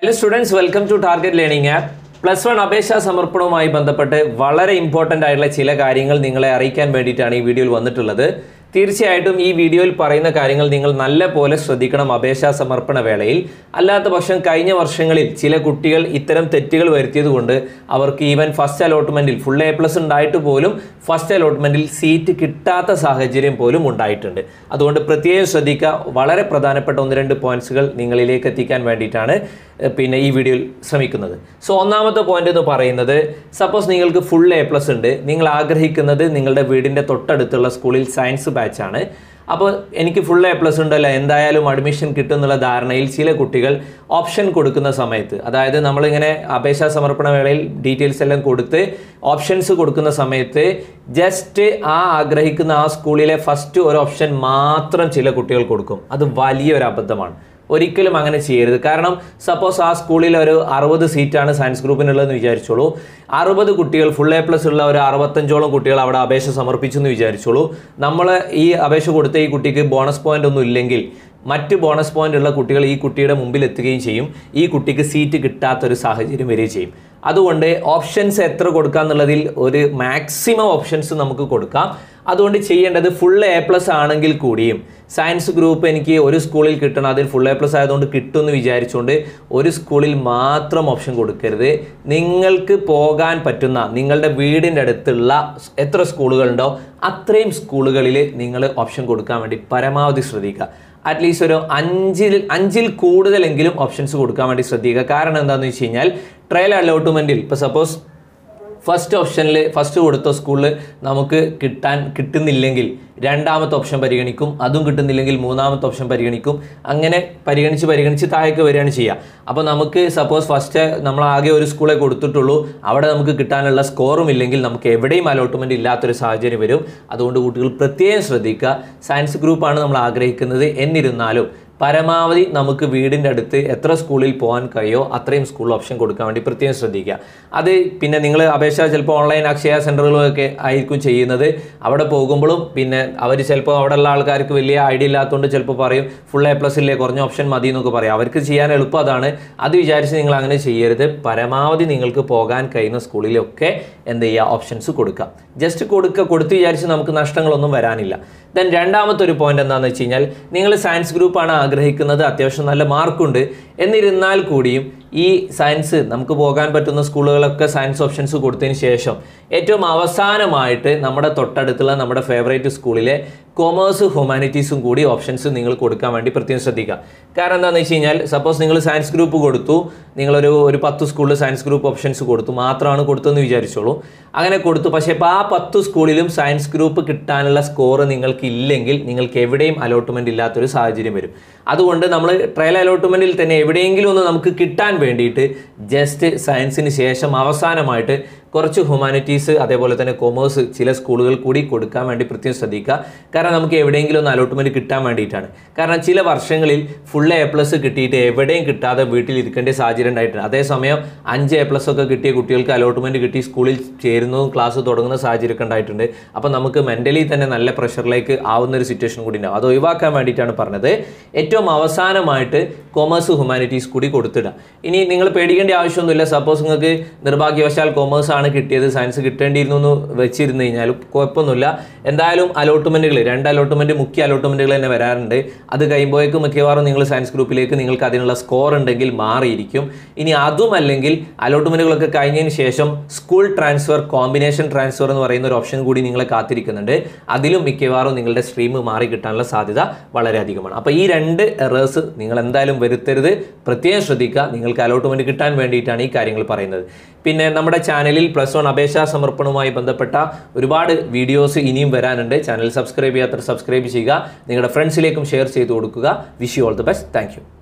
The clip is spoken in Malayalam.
hello students welcome to target learning app plus one അപേക്ഷാ സമർപ്പണവുമായി ബന്ധപ്പെട്ട് വളരെ ഇമ്പോർട്ടൻ്റ് ആയിട്ടുള്ള ചില കാര്യങ്ങൾ നിങ്ങളെ അറിയിക്കാൻ വേണ്ടിയിട്ടാണ് ഈ വീഡിയോയിൽ വന്നിട്ടുള്ളത് തീർച്ചയായിട്ടും ഈ വീഡിയോയിൽ പറയുന്ന കാര്യങ്ങൾ നിങ്ങൾ നല്ല പോലെ ശ്രദ്ധിക്കണം അപേക്ഷാ സമർപ്പണ വേളയിൽ അല്ലാത്ത പക്ഷം കഴിഞ്ഞ വർഷങ്ങളിൽ ചില കുട്ടികൾ ഇത്തരം തെറ്റുകൾ വരുത്തിയത് കൊണ്ട് അവർക്ക് ഈവൻ ഫസ്റ്റ് അലോട്ട്മെൻറ്റിൽ ഫുൾ എ പ്ലസ് ഉണ്ടായിട്ട് പോലും ഫസ്റ്റ് അലോട്ട്മെൻറ്റിൽ സീറ്റ് കിട്ടാത്ത സാഹചര്യം പോലും ഉണ്ടായിട്ടുണ്ട് അതുകൊണ്ട് പ്രത്യേകം ശ്രദ്ധിക്കുക വളരെ പ്രധാനപ്പെട്ട ഒന്ന് രണ്ട് പോയിന്റ്സുകൾ നിങ്ങളിലേക്ക് എത്തിക്കാൻ വേണ്ടിയിട്ടാണ് എഹ്, പിന്നെ ഈ വീഡിയോയിൽ ശ്രമിക്കുന്നത് സോ ഒന്നാമത്തെ പോയിന്റ് എന്ന് പറയുന്നത് സപ്പോസ് നിങ്ങൾക്ക് ഫുൾ എ പ്ലസ് ഉണ്ട് നിങ്ങൾ ആഗ്രഹിക്കുന്നത് നിങ്ങളുടെ വീടിൻ്റെ തൊട്ടടുത്തുള്ള സ്കൂളിൽ സയൻസ് ബാച്ചാണ് അപ്പോൾ എനിക്ക് ഫുൾ എ പ്ലസ് ഉണ്ടല്ലോ എന്തായാലും അഡ്മിഷൻ കിട്ടും എന്നുള്ള ധാരണയിൽ ചില കുട്ടികൾ ഓപ്ഷൻ കൊടുക്കുന്ന സമയത്ത് അതായത് നമ്മളിങ്ങനെ അപേക്ഷാ സമർപ്പണ വേളയിൽ ഡീറ്റെയിൽസ് എല്ലാം കൊടുത്ത് ഓപ്ഷൻസ് കൊടുക്കുന്ന സമയത്ത് ജസ്റ്റ് ആ ആഗ്രഹിക്കുന്ന ആ സ്കൂളിലെ ഫസ്റ്റ് ഒരു ഓപ്ഷൻ മാത്രം ചില കുട്ടികൾ കൊടുക്കും അത് വലിയൊരു അബദ്ധമാണ് ഒരിക്കലും അങ്ങനെ ചെയ്യരുത് കാരണം സപ്പോസ് ആ സ്കൂളിൽ ഒരു അറുപത് സീറ്റാണ് സയൻസ് ഗ്രൂപ്പിനുള്ളതെന്ന് വിചാരിച്ചോളൂ അറുപത് കുട്ടികൾ ഫുൾ എ പ്ലസ് ഉള്ള ഒരു അറുപത്തഞ്ചോളം കുട്ടികൾ അവിടെ അപേക്ഷ സമർപ്പിച്ചു എന്ന് വിചാരിച്ചോളൂ നമ്മൾ ഈ അപേക്ഷ കൊടുത്ത ഈ കുട്ടിക്ക് ബോണസ് പോയിന്റ് ഒന്നും ഇല്ലെങ്കിൽ മറ്റ് ബോണസ് പോയിന്റ് ഉള്ള കുട്ടികൾ ഈ കുട്ടിയുടെ മുമ്പിൽ എത്തുകയും ചെയ്യും ഈ കുട്ടിക്ക് സീറ്റ് കിട്ടാത്തൊരു സാഹചര്യം വരികയും ചെയ്യും അതുകൊണ്ട് ഓപ്ഷൻസ് എത്ര കൊടുക്കുക എന്നുള്ളതിൽ ഒരു മാക്സിമം ഓപ്ഷൻസ് നമുക്ക് കൊടുക്കാം അതുകൊണ്ട് ചെയ്യേണ്ടത് ഫുൾ എ പ്ലസ് ആണെങ്കിൽ കൂടിയും സയൻസ് ഗ്രൂപ്പ് എനിക്ക് ഒരു സ്കൂളിൽ കിട്ടണം അതിൽ ഫുൾ എ പ്ലസ് ആയതുകൊണ്ട് കിട്ടുമെന്ന് വിചാരിച്ചുകൊണ്ട് ഒരു സ്കൂളിൽ മാത്രം ഓപ്ഷൻ കൊടുക്കരുത് നിങ്ങൾക്ക് പോകാൻ പറ്റുന്ന നിങ്ങളുടെ വീടിൻ്റെ അടുത്തുള്ള എത്ര സ്കൂളുകളുണ്ടോ അത്രയും സ്കൂളുകളിൽ നിങ്ങൾ ഓപ്ഷൻ കൊടുക്കാൻ വേണ്ടി പരമാവധി ശ്രദ്ധിക്കുക അറ്റ്ലീസ്റ്റ് ഒരു അഞ്ചിൽ അഞ്ചിൽ കൂടുതലെങ്കിലും ഓപ്ഷൻസ് കൊടുക്കാൻ വേണ്ടി ശ്രദ്ധിക്കുക കാരണം എന്താണെന്ന് വെച്ച് കഴിഞ്ഞാൽ ട്രയൽ അലോട്ട്മെൻറ്റിൽ ഇപ്പോൾ സപ്പോസ് ഫസ്റ്റ് ഓപ്ഷനിൽ ഫസ്റ്റ് കൊടുത്ത സ്കൂളിൽ നമുക്ക് കിട്ടാൻ കിട്ടുന്നില്ലെങ്കിൽ രണ്ടാമത്തെ ഓപ്ഷൻ പരിഗണിക്കും അതും കിട്ടുന്നില്ലെങ്കിൽ മൂന്നാമത്തെ ഓപ്ഷൻ പരിഗണിക്കും അങ്ങനെ പരിഗണിച്ച് പരിഗണിച്ച് താഴേക്ക് വരികയാണ് ചെയ്യുക അപ്പോൾ നമുക്ക് സപ്പോസ് ഫസ്റ്റ് നമ്മൾ ആകെ ഒരു സ്കൂളെ കൊടുത്തിട്ടുള്ളൂ അവിടെ നമുക്ക് കിട്ടാനുള്ള സ്കോറും ഇല്ലെങ്കിൽ നമുക്ക് എവിടെയും അലോട്ട്മെൻറ്റ് ഇല്ലാത്തൊരു സാഹചര്യം വരും അതുകൊണ്ട് കുട്ടികൾ പ്രത്യേകം ശ്രദ്ധിക്കുക സയൻസ് ഗ്രൂപ്പാണ് നമ്മൾ ആഗ്രഹിക്കുന്നത് എന്നിരുന്നാലും പരമാവധി നമുക്ക് വീടിൻ്റെ അടുത്ത് എത്ര സ്കൂളിൽ പോകാൻ കഴിയോ അത്രയും സ്കൂൾ ഓപ്ഷൻ കൊടുക്കാൻ വേണ്ടി പ്രത്യേകം ശ്രദ്ധിക്കുക അത് പിന്നെ നിങ്ങൾ അപേക്ഷ ചിലപ്പോൾ ഓൺലൈൻ അക്ഷയ സെൻറ്ററുകളൊക്കെ ആയിരിക്കും ചെയ്യുന്നത് അവിടെ പോകുമ്പോഴും പിന്നെ അവർ ചിലപ്പോൾ അവിടെയുള്ള ആൾക്കാർക്ക് വലിയ ഐഡിയ ഇല്ലാത്തതുകൊണ്ട് ചിലപ്പോൾ പറയും ഫുൾ എ പ്ലസ് ഇല്ലേ കുറഞ്ഞ ഓപ്ഷൻ മതി എന്നൊക്കെ പറയും അവർക്ക് ചെയ്യാൻ എളുപ്പം അതാണ് അത് വിചാരിച്ച് നിങ്ങൾ അങ്ങനെ ചെയ്യരുത് പരമാവധി നിങ്ങൾക്ക് പോകാൻ കഴിയുന്ന സ്കൂളിലൊക്കെ എന്ത് ചെയ്യുക ഓപ്ഷൻസ് കൊടുക്കുക ജസ്റ്റ് കൊടുക്കുക കൊടുത്ത് വിചാരിച്ച് നമുക്ക് നഷ്ടങ്ങളൊന്നും വരാനില്ല ദെൻ രണ്ടാമത്തെ ഒരു പോയിന്റ് എന്താണെന്ന് വെച്ച് കഴിഞ്ഞാൽ നിങ്ങൾ സയൻസ് ഗ്രൂപ്പാണ് ആഗ്രഹിക്കുന്നത് അത്യാവശ്യം നല്ല മാർക്കുണ്ട് എന്നിരുന്നാൽ കൂടിയും ഈ സയൻസ് നമുക്ക് പോകാൻ പറ്റുന്ന സ്കൂളുകളൊക്കെ സയൻസ് ഓപ്ഷൻസ് കൊടുത്തതിന് ശേഷം ഏറ്റവും അവസാനമായിട്ട് നമ്മുടെ തൊട്ടടുത്തുള്ള നമ്മുടെ ഫേവറേറ്റ് സ്കൂളിലെ കൊമേഴ്സ് ഹ്യൂമാനിറ്റീസും കൂടി ഓപ്ഷൻസ് നിങ്ങൾ കൊടുക്കാൻ വേണ്ടി പ്രത്യേകം ശ്രദ്ധിക്കുക കാരണം എന്താണെന്ന് വെച്ച് കഴിഞ്ഞാൽ സപ്പോസ് നിങ്ങൾ സയൻസ് ഗ്രൂപ്പ് കൊടുത്തു നിങ്ങളൊരു ഒരു പത്ത് സ്കൂളിൽ സയൻസ് ഗ്രൂപ്പ് ഓപ്ഷൻസ് കൊടുത്തു മാത്രമാണ് കൊടുത്തതെന്ന് വിചാരിച്ചോളൂ അങ്ങനെ കൊടുത്തു പക്ഷേ ഇപ്പോൾ ആ പത്ത് സ്കൂളിലും സയൻസ് ഗ്രൂപ്പ് കിട്ടാനുള്ള സ്കോർ നിങ്ങൾക്ക് ഇല്ലെങ്കിൽ നിങ്ങൾക്ക് എവിടെയും അലോട്ട്മെന്റ് ഇല്ലാത്തൊരു സാഹചര്യം വരും അതുകൊണ്ട് നമ്മൾ ട്രയൽ അലോട്ട്മെന്റിൽ തന്നെ എവിടെയെങ്കിലും ഒന്ന് നമുക്ക് കിട്ടാൻ വേണ്ടിയിട്ട് ജസ്റ്റ് സയൻസിന് ശേഷം അവസാനമായിട്ട് കുറച്ച് ഹ്യൂമാനിറ്റീസ് അതേപോലെ തന്നെ കൊമേഴ്സ് ചില സ്കൂളുകൾ കൂടി കൊടുക്കാൻ വേണ്ടി പ്രത്യേകം ശ്രദ്ധിക്കുക കാരണം നമുക്ക് എവിടെയെങ്കിലും ഒന്ന് അലോട്ട്മെന്റ് കിട്ടാൻ വേണ്ടിയിട്ടാണ് കാരണം ചില വർഷങ്ങളിൽ ഫുൾ എ പ്ലസ് കിട്ടിയിട്ട് എവിടെയും കിട്ടാതെ വീട്ടിൽ ഇരിക്കേണ്ട സാഹചര്യം ഉണ്ടായിട്ടുണ്ട് അതേസമയം അഞ്ച് എ പ്ലസ് ഒക്കെ കിട്ടിയ കുട്ടികൾക്ക് അലോട്ട്മെന്റ് കിട്ടി സ്കൂളിൽ ചേരുന്നതും ക്ലാസ് തുടങ്ങുന്ന സാഹചര്യമൊക്കെ ഉണ്ടായിട്ടുണ്ട് അപ്പോൾ നമുക്ക് മെന്റലി തന്നെ നല്ല പ്രഷറിലേക്ക് ആവുന്ന ഒരു സിറ്റുവേഷൻ കൂടി ഉണ്ടാവും അത് ഒഴിവാക്കാൻ വേണ്ടിയിട്ടാണ് പറഞ്ഞത് ഏറ്റവും അവസാനമായിട്ട് കൊമേഴ്സ് ഹ്യൂമാനിറ്റീസ് കൂടി കൊടുത്തിടുക ഇനി നിങ്ങൾ പേടിക്കേണ്ട ആവശ്യമൊന്നുമില്ല സപ്പോസ് നിങ്ങൾക്ക് നിർഭാഗ്യവശാൽ കൊമേഴ്സ് ആണ് കിട്ടിയത് സയൻസ് കിട്ടേണ്ടിയിരുന്നു എന്ന് വെച്ചിരുന്നു കഴിഞ്ഞാലും കുഴപ്പമൊന്നുമില്ല എന്തായാലും അലോട്ട്മെന്റുകൾ രണ്ട് അലോട്ട്മെന്റ് മുഖ്യ അലോട്ട്മെന്റുകൾ തന്നെ വരാറുണ്ട് അത് കഴിയുമ്പോഴേക്കും മിക്കവാറും നിങ്ങൾ സയൻസ് ഗ്രൂപ്പിലേക്ക് നിങ്ങൾക്ക് അതിനുള്ള സ്കോർ ഉണ്ടെങ്കിൽ മാറിയിരിക്കും ഇനി അതും അല്ലെങ്കിൽ അലോട്ട്മെന്റുകളൊക്കെ കഴിഞ്ഞതിന് ശേഷം സ്കൂൾ ട്രാൻസ്ഫർ കോമ്പിനേഷൻ ട്രാൻസ്ഫർ എന്ന് പറയുന്ന ഒരു ഓപ്ഷൻ കൂടി നിങ്ങളെ കാത്തിരിക്കുന്നുണ്ട് അതിലും മിക്കവാറും നിങ്ങളുടെ സ്ട്രീം മാറി കിട്ടാനുള്ള സാധ്യത വളരെ അധികമാണ് അപ്പോൾ ഈ രണ്ട് എറേഴ്സ് നിങ്ങൾ എന്തായാലും വരുത്തരുത് പ്രത്യേകം ശ്രദ്ധിക്കുക നിങ്ങൾക്ക് അലോട്ട്മെന്റ് കിട്ടാൻ വേണ്ടിയിട്ടാണ് ഈ കാര്യങ്ങൾ പറയുന്നത് പിന്നെ നമ്മുടെ ചാനലിൽ പ്ലസ് വൺ അപേക്ഷാ സമർപ്പണവുമായി ബന്ധപ്പെട്ട ഒരുപാട് വീഡിയോസ് ഇനിയും വരാനുണ്ട് ചാനൽ സബ്സ്ക്രൈബ് ചെയ്യാത്തവർ സബ്സ്ക്രൈബ് ചെയ്യുക നിങ്ങളുടെ ഫ്രണ്ട്സിലേക്കും ഷെയർ ചെയ്ത് കൊടുക്കുക wish you all the best thank